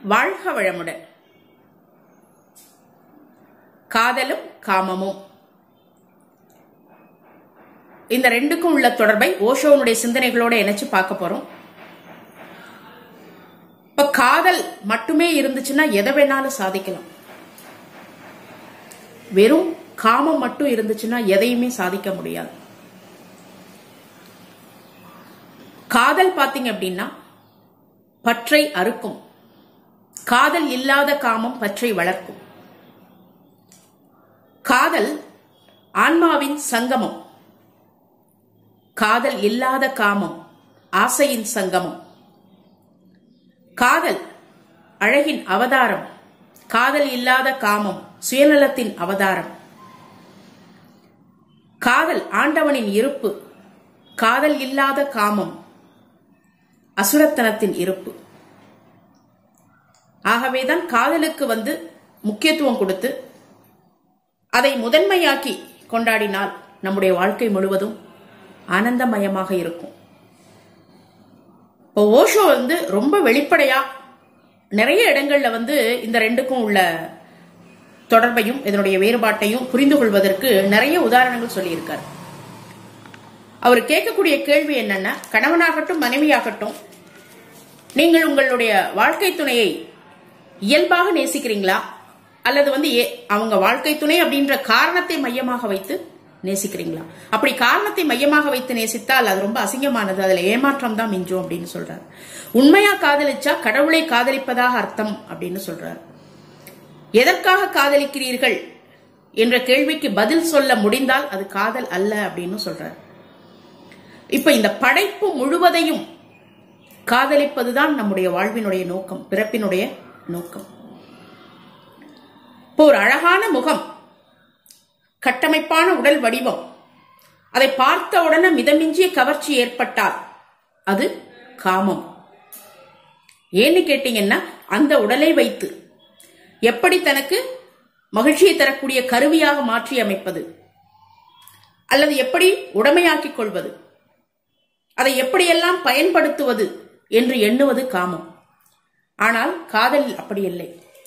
வாழ்க வளமுடன் காதலும் காமமும் இந்த ரெண்டுக்கும் உள்ள தொடர்பை ஓஷோனுடைய சிந்தனைகளோட இணைச்சு பார்க்க போறோம் இப்ப காதல் மட்டுமே இருந்துச்சுன்னா எதை வேணாலும் சாதிக்கலாம் வெறும் காமம் மட்டும் இருந்துச்சுன்னா எதையுமே சாதிக்க முடியாது காதல் பாத்தீங்க அப்படின்னா பற்றை அறுக்கும் காதல் இல்லாத காமம் பற்றை வளர்க்கும் காதல் ஆன்மாவின் சங்கமம் காதல் இல்லாத காமம் ஆசையின் சங்கமம் காதல் அழகின் அவதாரம் காதல் இல்லாத காமம் சுயநலத்தின் அவதாரம் காதல் ஆண்டவனின் இருப்பு காதல் இல்லாத காமம் அசுரத்தனத்தின் இருப்பு ஆகவேதான் காதலுக்கு வந்து முக்கியத்துவம் கொடுத்து அதை முதன்மையாக்கி கொண்டாடினால் நம்முடைய வாழ்க்கை முழுவதும் ஆனந்தமயமாக இருக்கும் இப்போ ஓஷோ வந்து ரொம்ப வெளிப்படையா நிறைய இடங்கள்ல வந்து இந்த ரெண்டுக்கும் உள்ள தொடர்பையும் இதனுடைய வேறுபாட்டையும் புரிந்து கொள்வதற்கு நிறைய உதாரணங்கள் சொல்லியிருக்காரு அவர் கேட்கக்கூடிய கேள்வி என்னன்னா கணவனாகட்டும் மனைவியாகட்டும் நீங்கள் உங்களுடைய வாழ்க்கை துணையை இயல்பாக நேசிக்கிறீங்களா அல்லது வந்து அவங்க வாழ்க்கை துணை அப்படின்ற காரணத்தை மையமாக வைத்து நேசிக்கிறீங்களா அப்படி காரணத்தை மையமாக வைத்து நேசித்தால் அது ரொம்ப அசிங்கமானது அதுல ஏமாற்றம் தான் மிஞ்சும் அப்படின்னு சொல்றாரு உண்மையா காதலிச்சா கடவுளை காதலிப்பதாக அர்த்தம் அப்படின்னு சொல்றாரு எதற்காக காதலிக்கிறீர்கள் என்ற கேள்விக்கு பதில் சொல்ல முடிந்தால் அது காதல் அல்ல அப்படின்னு சொல்றாரு இப்ப இந்த படைப்பு முழுவதையும் காதலிப்பதுதான் நம்முடைய வாழ்வினுடைய நோக்கம் பிறப்பினுடைய நோக்கம் இப்போ ஒரு அழகான முகம் கட்டமைப்பான உடல் வடிவம் அதை பார்த்த உடனே மிதமிஞ்சிய கவர்ச்சி ஏற்பட்டால் அது காமம் ஏன்னு கேட்டீங்கன்னா அந்த உடலை வைத்து எப்படி தனக்கு மகிழ்ச்சியை தரக்கூடிய கருவியாக மாற்றி அமைப்பது அல்லது எப்படி உடமையாக்கிக் கொள்வது அதை எப்படியெல்லாம் பயன்படுத்துவது என்று எண்ணுவது காமம் ஆனால் காதல் அப்படி இல்லை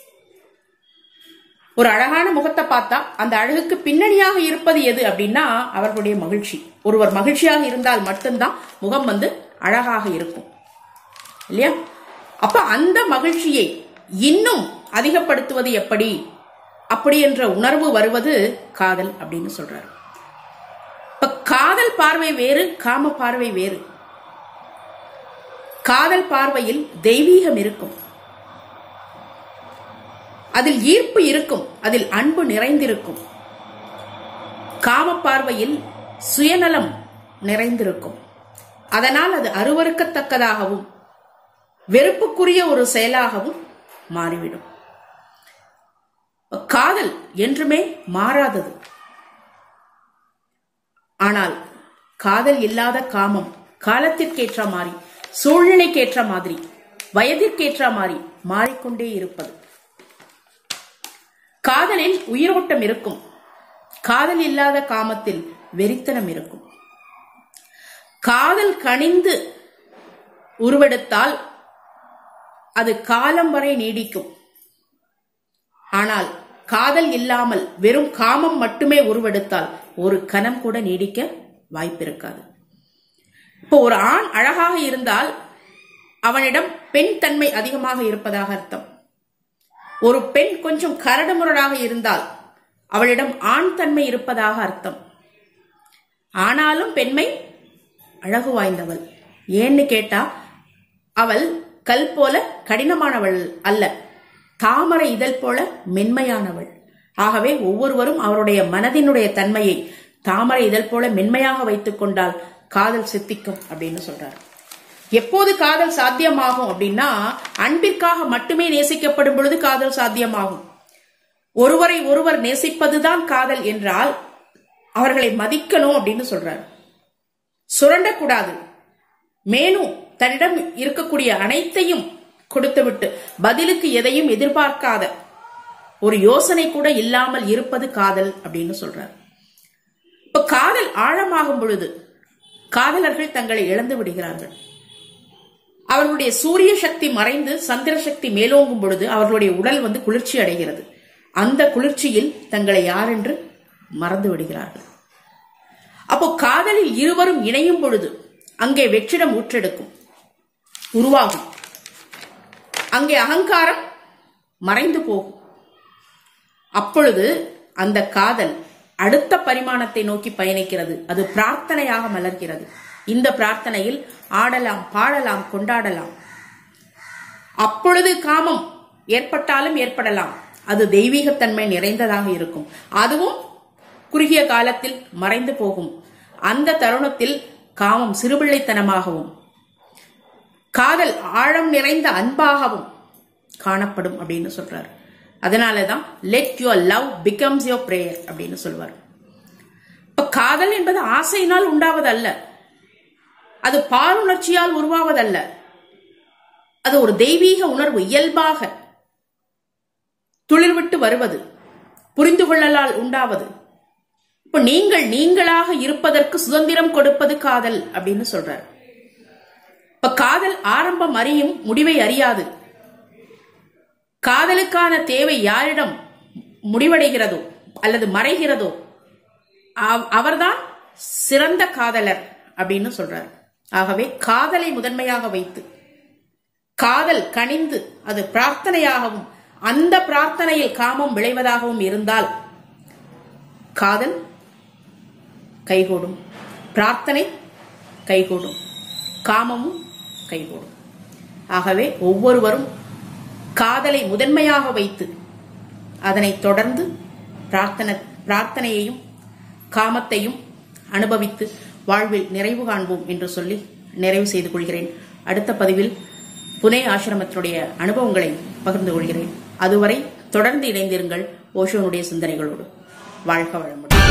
ஒரு அழகான முகத்தை பார்த்தா அந்த அழகுக்கு பின்னணியாக இருப்பது எது அப்படின்னா அவர்களுடைய மகிழ்ச்சி ஒருவர் மகிழ்ச்சியாக இருந்தால் மட்டும்தான் முகம் வந்து அழகாக இருக்கும் இல்லையா அப்ப அந்த மகிழ்ச்சியை இன்னும் அதிகப்படுத்துவது எப்படி அப்படி என்ற உணர்வு வருவது காதல் அப்படின்னு சொல்றாரு இப்ப காதல் பார்வை வேறு காம பார்வை வேறு காதல் பார்வையில் தெய்வீகம் இருக்கும் அதில் ஈர்ப்பு இருக்கும் அதில் அன்பு நிறைந்திருக்கும் காம பார்வையில் சுயநலம் நிறைந்திருக்கும் அதனால் அது அருவறுக்கத்தக்கதாகவும் வெறுப்புக்குரிய ஒரு செயலாகவும் மாறிவிடும் காதல் என்றுமே மாறாதது ஆனால் காதல் இல்லாத காமம் காலத்திற்கேற்ற மாதிரி சூழ்நிலைக்கேற்ற மாதிரி வயதிற்கேற்ற மாதிரி மாறிக்கொண்டே இருப்பது காதலில் உயிரோட்டம் இருக்கும் காதல் இல்லாத காமத்தில் வெறித்தனம் இருக்கும் காதல் கனிந்து உருவெடுத்தால் அது காலம் வரை நீடிக்கும் ஆனால் காதல் இல்லாமல் வெறும் காமம் மட்டுமே உருவெடுத்தால் ஒரு கணம் கூட நீடிக்க வாய்ப்பிருக்காது இப்போ ஒரு ஆண் அழகாக இருந்தால் அவனிடம் பெண் தன்மை அதிகமாக இருப்பதாக அர்த்தம் ஒரு பெண் கொஞ்சம் கரடுமுரடாக இருந்தால் அவளிடம் ஆண் தன்மை இருப்பதாக அர்த்தம் ஆனாலும் பெண்மை அழகு வாய்ந்தவள் ஏன்னு கேட்டா அவள் கல் போல கடினமானவள் அல்ல தாமரை இதழ் போல மென்மையானவள் ஆகவே ஒவ்வொருவரும் அவருடைய மனதினுடைய தன்மையை தாமரை இதழ் போல மென்மையாக வைத்துக் கொண்டால் காதல் சித்திக்கும் அப்படின்னு சொல்றாரு எப்போது காதல் சாத்தியமாகும் அப்படின்னா அன்பிற்காக மட்டுமே நேசிக்கப்படும் பொழுது காதல் சாத்தியமாகும் ஒருவரை ஒருவர் நேசிப்பதுதான் காதல் என்றால் அவர்களை மதிக்கணும் அப்படின்னு சொல்றாரு சுரண்டக்கூடாது மேலும் தன்னிடம் இருக்கக்கூடிய அனைத்தையும் கொடுத்துவிட்டு பதிலுக்கு எதையும் எதிர்பார்க்காத ஒரு யோசனை கூட இல்லாமல் இருப்பது காதல் அப்படின்னு சொல்றார் இப்ப காதல் ஆழமாகும் பொழுது காதலர்கள் தங்களை இழந்து விடுகிறார்கள் அவர்களுடைய சூரிய சக்தி மறைந்து சந்திர சக்தி மேலோங்கும் பொழுது அவர்களுடைய உடல் வந்து குளிர்ச்சி அடைகிறது அந்த குளிர்ச்சியில் தங்களை யார் என்று மறந்து விடுகிறார்கள் அப்போ காதலில் இருவரும் இணையும் பொழுது அங்கே வெற்றிடம் ஊற்றெடுக்கும் உருவாகும் அங்கே அகங்காரம் மறைந்து போகும் அப்பொழுது அந்த காதல் அடுத்த பரிமாணத்தை நோக்கி பயணிக்கிறது அது பிரார்த்தனையாக மலர்கிறது இந்த பிரார்த்தனையில் ஆடலாம் பாடலாம் கொண்டாடலாம் அப்பொழுது காமம் ஏற்பட்டாலும் ஏற்படலாம் அது தெய்வீகத்தன்மை நிறைந்ததாக இருக்கும் அதுவும் குறுகிய காலத்தில் மறைந்து போகும் அந்த தருணத்தில் காமம் சிறுபிள்ளைத்தனமாகவும் காதல் ஆழம் நிறைந்த அன்பாகவும் காணப்படும் அப்படின்னு சொல்றாரு அதனாலதான் let your love becomes your prayer அப்படின்னு சொல்வார் இப்ப காதல் என்பது ஆசையினால் உண்டாவதல்ல அது பாலுணர்ச்சியால் உருவாவதல்ல அது ஒரு தெய்வீக உணர்வு இயல்பாக துளிர்விட்டு வருவது புரிந்து கொள்ளலால் உண்டாவது இப்ப நீங்கள் நீங்களாக இருப்பதற்கு சுதந்திரம் கொடுப்பது காதல் அப்படின்னு சொல்றார் இப்ப காதல் ஆரம்பம் அறியும் முடிவை அறியாது காதலுக்கான தேவை யாரிடம் முடிவடைகிறதோ அல்லது மறைகிறதோ அவ- அவர்தான் சிறந்த காதலர் அப்படின்னு சொல்றார் ஆகவே காதலை முதன்மையாக வைத்து காதல் கனிந்து அது பிரார்த்தனையாகவும் அந்த பிரார்த்தனையில் காமம் விளைவதாகவும் இருந்தால் காதல் கைகூடும் பிரார்த்தனை கைகூடும் காமமும் கைகூடும் ஆகவே ஒவ்வொருவரும் காதலை முதன்மையாக வைத்து அதனைத் தொடர்ந்து பிரார்த்தனை பிரார்த்தனையையும் காமத்தையும் அனுபவித்து வாழ்வில் நிறைவு காண்போம் என்று சொல்லி நிறைவு செய்து கொள்கிறேன் அடுத்த பதிவில் புனே ஆசிரமத்தினுடைய அனுபவங்களை பகிர்ந்து கொள்கிறேன் அதுவரை தொடர்ந்து இணைந்திருங்கள் ஓஷோனுடைய சிந்தனைகளோடு வாழ்க வளமுடன்